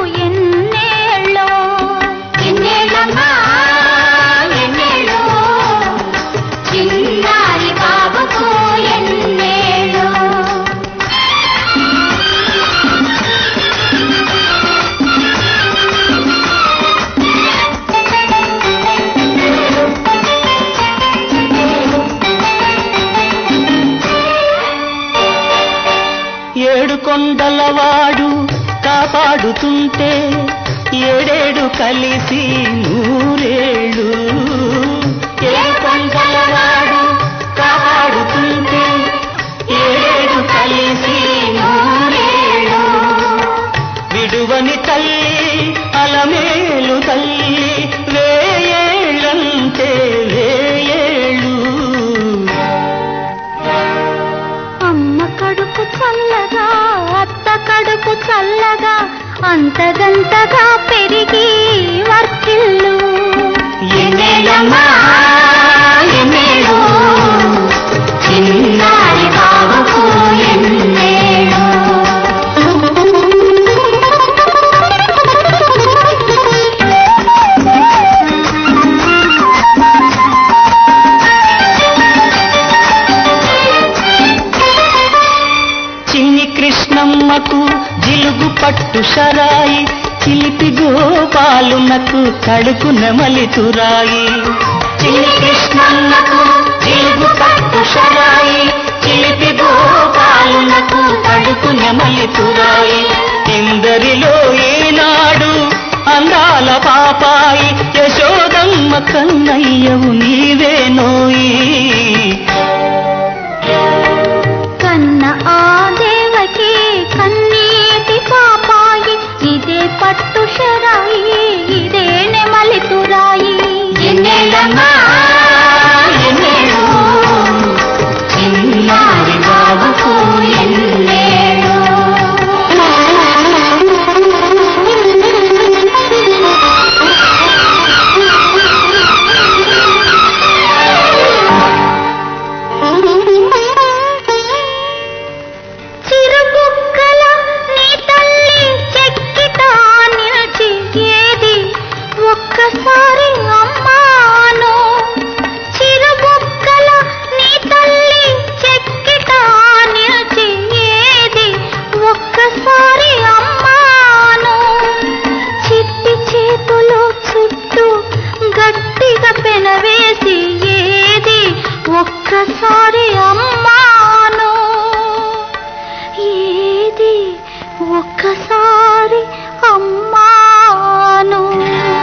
ఎన్నేళ్ళో ఎన్నేళ్ళమ్మా ఎన్నేళ్ళు చిన్నారి బాబుకు ఎన్నేళ్ళు ఏడు కొండలవాడు కాపాడుతుంటే ఏడేడు కలిసి నూరేళ్ళు ఏడు కొండలవాడు కాపాడుతుంటే ఏడేడు కలిసి నూరేళ్ళు విడువని తల్లి అలమేలు తల్లి వేయేళ్ళంటే వేయేళ్ళు అమ్మ కడుపు చల్లగా అత్త కడుపు చల్లగా అంతగంతగా పెరిగి వర్తిల్లు ఎన్నేళ్ళమ్మా ఎన్నేళ్ళు చిన్నారి బాబుకు ఎన్నేళ్ళు చిన్ని కృష్ణమ్మకు జిలుగు పట్టు షరాయి చిలిపి గోపాలునకు కడుపు నెమలి తురాయి చిన్ని కృష్ణమ్మకు జిలుగు పట్టు షరాయి చిలిపి గోపాలునకు కడుపు నెమలి తురాయి ఇందరిలో ఏనాడు అందాల పాపాయి యశోదమ్మ కన్నయ్యవు నీవే నోయి కన్న ఆ దేవకి కన్నీటి పాపాయి ఇదే పట్టు షరాయి ఇదే నెమలి తురాయి ఎన్నేళ్ళమ్మా ఎన్నేళ్ళు చిన్నారి బాబుకు ఎన్నేళ్ళు చిరుబుక్కల నీ తల్లి చెక్కిట నిలిచి ఏది ఒక్కసారి అమ్మాను చిరుబుక్కల నీ తల్లి చెక్కిట నిలిచి ఏది ఒక్కసారి అమ్మాను చిట్టి చేతులు చుట్టూ గట్టిగా పెనవేసి ఏది ఒక్కసారి అమ్మాను ఏది ఒక్కసారి అమ్మాను